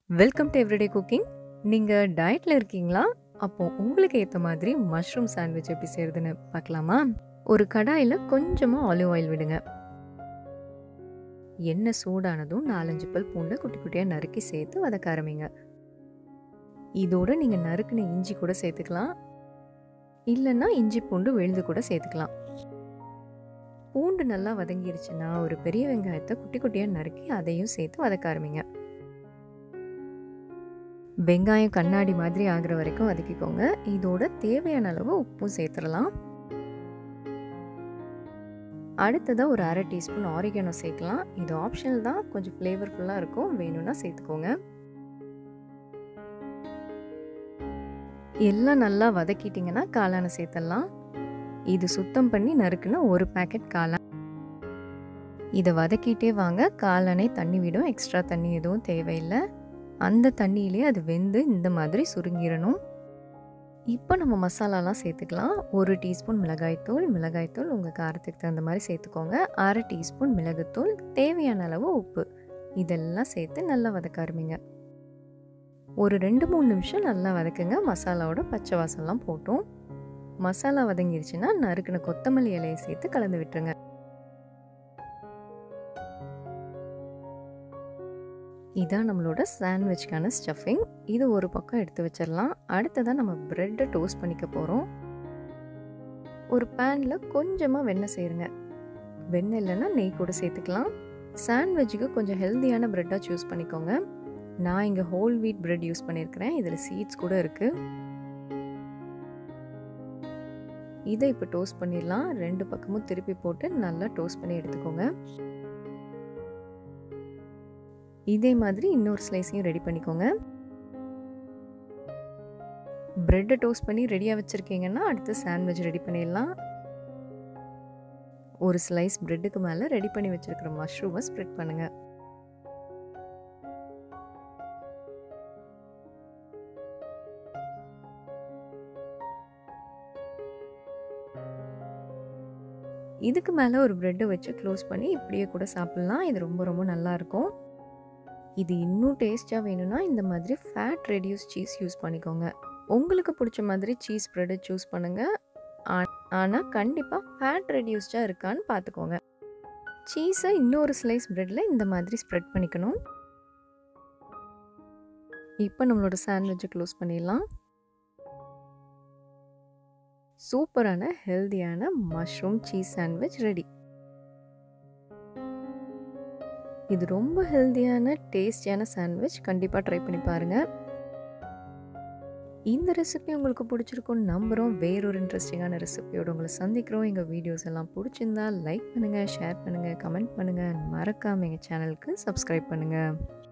welcome to everyday cooking நீங்கள் டயட்டில் இருக்கீங்களா அப்போ உங்களுக்கு ஏற்ற மாதிரி மஷ்ரூம் சாண்ட்விச் எப்படி செய்யறதுன்னு பார்க்கலாமா ஒரு கடாயில் கொஞ்சமாக ஆலிவ் ஆயில் விடுங்க எண்ணெய் சூடானதும் நாலஞ்சு பல் பூண்டை குட்டி குட்டியாக நறுக்கி சேர்த்து வதக்க ஆரம்பிங்க இதோட நீங்கள் நறுக்குன இஞ்சி கூட சேர்த்துக்கலாம் இல்லைன்னா இஞ்சி பூண்டு விழுந்து கூட சேர்த்துக்கலாம் பூண்டு நல்லா வதங்கிருச்சுன்னா ஒரு பெரிய வெங்காயத்தை குட்டி குட்டியாக நறுக்கி அதையும் சேர்த்து வதக்க ஆரம்பிங்க வெங்காயம் கண்ணாடி மாதிரி ஆகிற வரைக்கும் வதக்கிக்கோங்க இதோட தேவையான அளவு உப்பும் சேர்த்துடலாம் அடுத்ததாக ஒரு அரை டீஸ்பூன் ஆரிகனோ சேர்க்கலாம் இது ஆப்ஷனல் தான் கொஞ்சம் ஃப்ளேவர்ஃபுல்லாக இருக்கும் வேணும்னா சேர்த்துக்கோங்க எல்லாம் நல்லா வதக்கிட்டிங்கன்னா காளானை சேர்த்துடலாம் இது சுத்தம் பண்ணி நறுக்குன்னா ஒரு பேக்கெட் காளான் இதை வதக்கிட்டே வாங்க காளானே தண்ணி விடும் எக்ஸ்ட்ரா தண்ணி எதுவும் தேவையில்லை அந்த தண்ணியிலே அது வெந்து இந்த மாதிரி சுருங்கிடணும் இப்போ நம்ம மசாலாலாம் சேர்த்துக்கலாம் ஒரு டீஸ்பூன் மிளகாய்த்தூள் மிளகாய்த்தூள் உங்கள் காரத்துக்கு தகுந்த மாதிரி சேர்த்துக்கோங்க அரை டீஸ்பூன் மிளகுத்தூள் தேவையான அளவு உப்பு இதெல்லாம் சேர்த்து நல்லா வதக்க ஆரம்பிங்க ஒரு ரெண்டு மூணு நிமிஷம் நல்லா வதக்குங்க மசாலாவோட பச்சை வாசம்லாம் போட்டும் மசாலா வதங்கிருச்சுன்னா நறுக்கின கொத்தமல்லி இலையை சேர்த்து கலந்து விட்டுருங்க இதான் நம்மளோட சாண்ட்விச்க்கான ஸ்டஃபிங் இது ஒரு பக்கம் எடுத்து வச்சிடலாம் அடுத்ததான் நம்ம ப்ரெட்டை டோஸ்ட் பண்ணிக்க போகிறோம் ஒரு பேனில் கொஞ்சமாக வெண்ணெய் சேருங்க வெண்ணெய் இல்லைன்னா நெய் கூட சேர்த்துக்கலாம் சாண்ட்விச்சுக்கு கொஞ்சம் ஹெல்த்தியான ப்ரெட்டாக சூஸ் பண்ணிக்கோங்க நான் இங்கே ஹோல் வீட் ப்ரெட் யூஸ் பண்ணியிருக்கிறேன் இதில் சீட்ஸ் கூட இருக்குது இதை இப்போ டோஸ்ட் பண்ணிடலாம் ரெண்டு பக்கமும் திருப்பி போட்டு நல்லா டோஸ்ட் பண்ணி எடுத்துக்கோங்க இதே மாதிரி இன்னொரு ஸ்லைஸையும் ரெடி பண்ணிக்கோங்க ப்ரெட்டை டோஸ்ட் பண்ணி ரெடியாக வச்சுருக்கீங்கன்னா அடுத்து சாண்ட்விச் ரெடி பண்ணிடலாம் ஒரு ஸ்லைஸ் ப்ரெட்டுக்கு மேலே ரெடி பண்ணி வச்சுருக்கிற மஷ்ரூமை ஸ்ப்ரெட் பண்ணுங்கள் இதுக்கு மேலே ஒரு ப்ரெட்டை வச்சு க்ளோஸ் பண்ணி இப்படியே கூட சாப்பிட்லாம் இது ரொம்ப ரொம்ப நல்லாயிருக்கும் இது இன்னும் டேஸ்ட்டாக வேணும்னா இந்த மாதிரி ஃபேட் ரெடியூஸ் சீஸ் யூஸ் பண்ணிக்கோங்க உங்களுக்கு பிடிச்ச மாதிரி சீஸ் ப்ரெட்டை சூஸ் பண்ணுங்கள் ஆனால் கண்டிப்பாக ஃபேட் ரெடியூஸ்டாக இருக்கான்னு பார்த்துக்கோங்க சீஸை இன்னொரு ஸ்லைஸ் ப்ரெட்டில் இந்த மாதிரி ஸ்ப்ரெட் பண்ணிக்கணும் இப்போ நம்மளோட சாண்ட்விட்சை க்ளோஸ் பண்ணிடலாம் சூப்பரான ஹெல்த்தியான மஷ்ரூம் சீஸ் சாண்ட்விச் ரெடி இது ரொம்ப ஹெல்த்தியான டேஸ்டியான சாண்ட்விச் கண்டிப்பாக ட்ரை பண்ணி பாருங்கள் இந்த ரெசிபி உங்களுக்கு பிடிச்சிருக்கும்னு நம்புகிறோம் வேறொரு இன்ட்ரெஸ்டிங்கான ரெசிபியோடு உங்களை சந்திக்கிறோம் எங்கள் வீடியோஸ் எல்லாம் பிடிச்சிருந்தா லைக் பண்ணுங்கள் ஷேர் பண்ணுங்கள் கமெண்ட் பண்ணுங்கள் மறக்காமல் எங்கள் சேனலுக்கு சப்ஸ்கிரைப் பண்ணுங்கள்